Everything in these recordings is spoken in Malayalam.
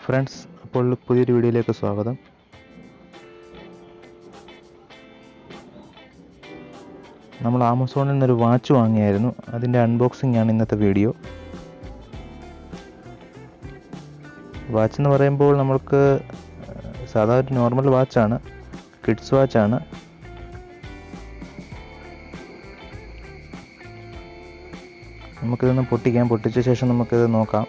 ഫ്രണ്ട്സ് അപ്പോൾ പുതിയൊരു വീഡിയോയിലേക്ക് സ്വാഗതം നമ്മൾ ആമസോണിൽ നിന്നൊരു വാച്ച് വാങ്ങിയായിരുന്നു അതിൻ്റെ അൺബോക്സിംഗ് ആണ് ഇന്നത്തെ വീഡിയോ വാച്ച് എന്ന് പറയുമ്പോൾ നമ്മൾക്ക് സാധാരണ ഒരു നോർമൽ വാച്ചാണ് കിഡ്സ് വാച്ചാണ് നമുക്കിതൊന്ന് പൊട്ടിക്കാം പൊട്ടിച്ച ശേഷം നമുക്കിത് നോക്കാം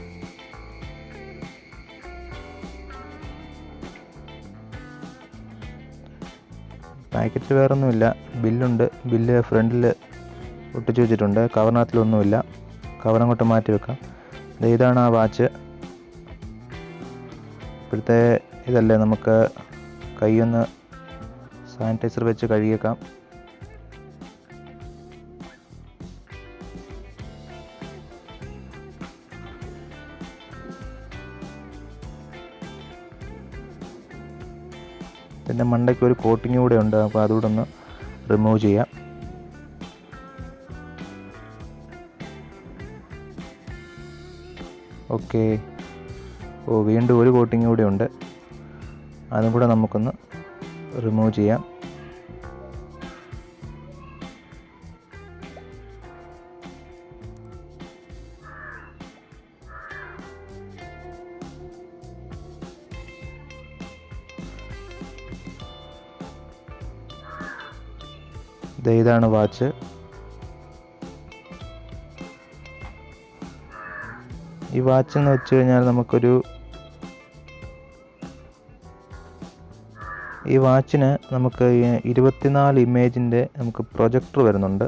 പാക്കറ്റിൽ വേറൊന്നുമില്ല ബില്ലുണ്ട് ബില്ല് ഫ്രണ്ടിൽ ഒട്ടിച്ചു വെച്ചിട്ടുണ്ട് കവറിനകത്തിലൊന്നുമില്ല കവർ അങ്ങോട്ട് മാറ്റി വെക്കാം ദേ ഇതാണ് ആ വാച്ച് ഇപ്പോഴത്തെ ഇതല്ലേ നമുക്ക് കൈയൊന്ന് സാനിറ്റൈസർ വെച്ച് കഴുകിയേക്കാം ഇതിൻ്റെ മണ്ടയ്ക്ക് ഒരു കോട്ടിങ് കൂടെ ഉണ്ട് അപ്പോൾ അതുകൂടെ ഒന്ന് റിമൂവ് ചെയ്യാം ഓക്കെ ഓ വീണ്ടും ഒരു കോട്ടിങ് കൂടെ ഉണ്ട് അതും കൂടെ നമുക്കൊന്ന് റിമൂവ് ചെയ്യാം ദേ ഇതാണ് വാച്ച് ഈ വാച്ച് എന്ന് വെച്ച് കഴിഞ്ഞാൽ നമുക്കൊരു ഈ വാച്ചിന് നമുക്ക് ഈ ഇരുപത്തിനാല് ഇമേജിൻ്റെ നമുക്ക് പ്രൊജക്ടർ വരുന്നുണ്ട്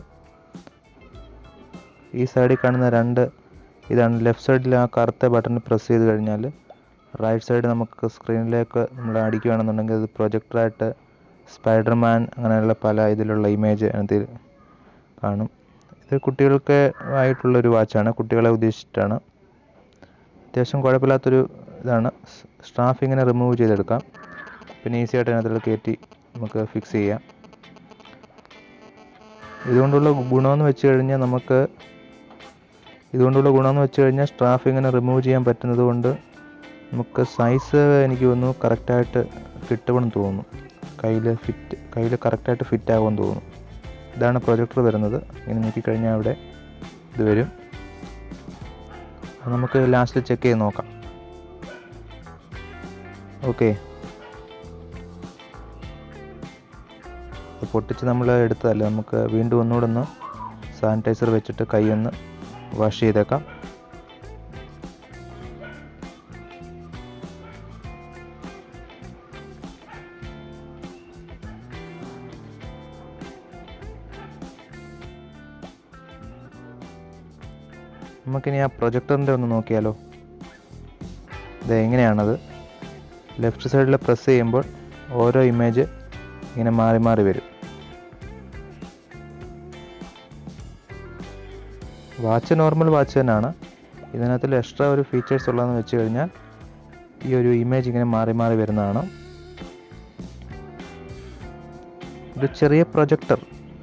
ഈ സൈഡിൽ കാണുന്ന രണ്ട് ഇതാണ് ലെഫ്റ്റ് സൈഡിൽ ആ കറുത്ത ബട്ടൺ പ്രസ് ചെയ്ത് കഴിഞ്ഞാൽ റൈറ്റ് സൈഡ് നമുക്ക് സ്ക്രീനിലേക്ക് നമ്മൾ അടിക്കുകയാണെന്നുണ്ടെങ്കിൽ അത് പ്രൊജക്ടറായിട്ട് സ്പൈഡർമാൻ അങ്ങനെയുള്ള പല ഇതിലുള്ള ഇമേജ് അതിൽ കാണും ഇത് കുട്ടികൾക്ക് ആയിട്ടുള്ളൊരു വാച്ചാണ് കുട്ടികളെ ഉദ്ദേശിച്ചിട്ടാണ് അത്യാവശ്യം കുഴപ്പമില്ലാത്തൊരു ഇതാണ് സ്ട്രാഫ് ഇങ്ങനെ റിമൂവ് ചെയ്തെടുക്കാം പിന്നെ ഈസി ആയിട്ട് അതിനകത്തുള്ള കയറ്റി നമുക്ക് ഫിക്സ് ചെയ്യാം ഇതുകൊണ്ടുള്ള ഗുണമെന്ന് വെച്ച് കഴിഞ്ഞാൽ നമുക്ക് ഇതുകൊണ്ടുള്ള ഗുണമെന്ന് വെച്ച് കഴിഞ്ഞാൽ സ്ട്രാഫ് ഇങ്ങനെ റിമൂവ് ചെയ്യാൻ പറ്റുന്നത് കൊണ്ട് നമുക്ക് സൈസ് എനിക്ക് തോന്നുന്നു കറക്റ്റായിട്ട് കിട്ടുമെന്ന് തോന്നുന്നു കയ്യിൽ ഫിറ്റ് കയ്യിൽ കറക്റ്റായിട്ട് ഫിറ്റ് ആകുമെന്ന് തോന്നുന്നു ഇതാണ് പ്രൊജക്ടർ വരുന്നത് ഇങ്ങനെ നോക്കിക്കഴിഞ്ഞാൽ അവിടെ ഇത് വരും അത് നമുക്ക് ലാസ്റ്റ് ചെക്ക് ചെയ്ത് നോക്കാം ഓക്കെ പൊട്ടിച്ച് നമ്മൾ എടുത്തതല്ല നമുക്ക് വീണ്ടും ഒന്നുകൂടെ ഒന്ന് സാനിറ്റൈസർ വെച്ചിട്ട് കൈ ഒന്ന് വാഷ് ചെയ്തേക്കാം നമുക്കിനി ആ പ്രൊജക്ടറിൻ്റെ ഒന്ന് നോക്കിയാലോ ഇത് എങ്ങനെയാണത് ലെഫ്റ്റ് സൈഡിൽ പ്രസ് ചെയ്യുമ്പോൾ ഓരോ ഇമേജ് ഇങ്ങനെ മാറി മാറി വരും വാച്ച് നോർമൽ വാച്ച് തന്നെയാണ് ഇതിനകത്തിൽ എക്സ്ട്രാ ഒരു ഫീച്ചേഴ്സ് ഉള്ളതെന്ന് വെച്ച് കഴിഞ്ഞാൽ ഈ ഒരു ഇമേജ് ഇങ്ങനെ മാറി മാറി വരുന്നതാണ് ഒരു ചെറിയ പ്രൊജക്ടർ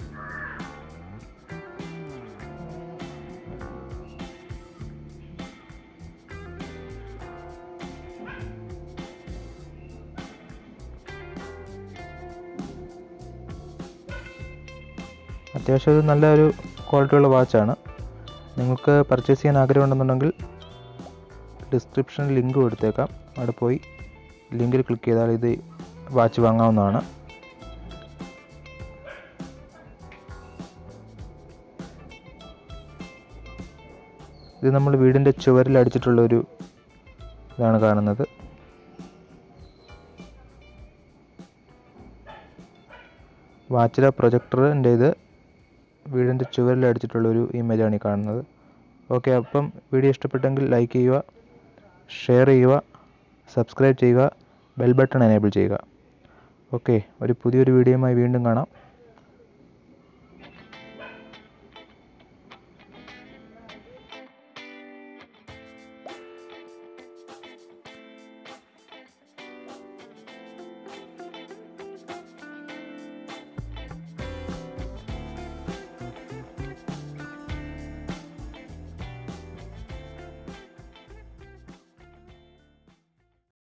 അത്യാവശ്യം ഒരു നല്ലൊരു ക്വാളിറ്റിയുള്ള വാച്ചാണ് നിങ്ങൾക്ക് പർച്ചേസ് ചെയ്യാൻ ആഗ്രഹമുണ്ടെന്നുണ്ടെങ്കിൽ ഡിസ്ക്രിപ്ഷനിൽ ലിങ്ക് കൊടുത്തേക്കാം അവിടെ പോയി ലിങ്കിൽ ക്ലിക്ക് ചെയ്താൽ ഇത് വാച്ച് വാങ്ങാവുന്നതാണ് ഇത് നമ്മൾ വീടിൻ്റെ ചുവരിൽ അടിച്ചിട്ടുള്ള ഒരു ഇതാണ് കാണുന്നത് വാച്ചിലെ പ്രൊജക്ടറിൻ്റെ ഇത് വീടിൻ്റെ ചുവരിൽ അടിച്ചിട്ടുള്ള ഒരു ഇമേജാണ് ഈ കാണുന്നത് ഓക്കെ അപ്പം വീഡിയോ ഇഷ്ടപ്പെട്ടെങ്കിൽ ലൈക്ക് ചെയ്യുക ഷെയർ ചെയ്യുക സബ്സ്ക്രൈബ് ചെയ്യുക ബെൽ ബട്ടൺ എനേബിൾ ചെയ്യുക ഓക്കെ ഒരു പുതിയൊരു വീഡിയോയുമായി വീണ്ടും കാണാം